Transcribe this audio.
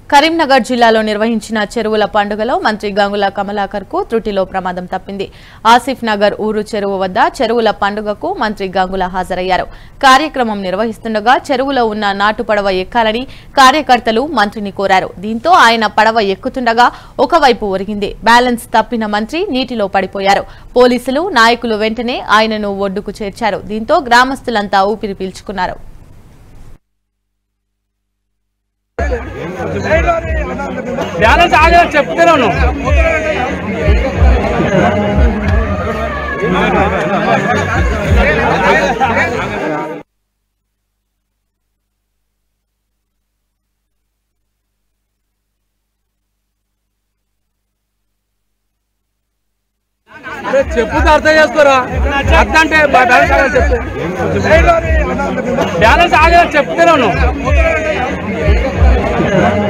కరీంనగర్ జిల్లాలో నిర్వహించిన చెరువుల పండుగలో మంత్రి గంగుల కమలాకర్ కు త్రుటిలో ప్రమాదం తప్పింది ఆసిఫ్ నగర్ ఊరు చెరువు వద్ద చెరువుల పండుగకు మంత్రి గంగుల హాజరయ్యారు కార్యక్రమం నిర్వహిస్తుండగా చెరువులో ఉన్న నాటు పడవ ఎక్కాలని కార్యకర్తలు మంత్రిని కోరారు దీంతో ఆయన పడవ ఎక్కుతుండగా ఒకవైపు ఒరిగింది బ్యాలెన్స్ తప్పిన మంత్రి నీటిలో పడిపోయారు పోలీసులు నాయకులు వెంటనే ఆయనను ఒడ్డుకు చేర్చారు దీంతో గ్రామస్తులంతా ఊపిరి పీల్చుకున్నారు బ్యాలెన్స్ ఆగే చెప్తున్నాను అరే చెప్పుతే అర్థం చేసుకోరా అర్థం అంటే బా- బ్యాలెన్స్ ఆగే చెప్తే బ్యాలెన్స్ ఆగే చెప్తున్నాను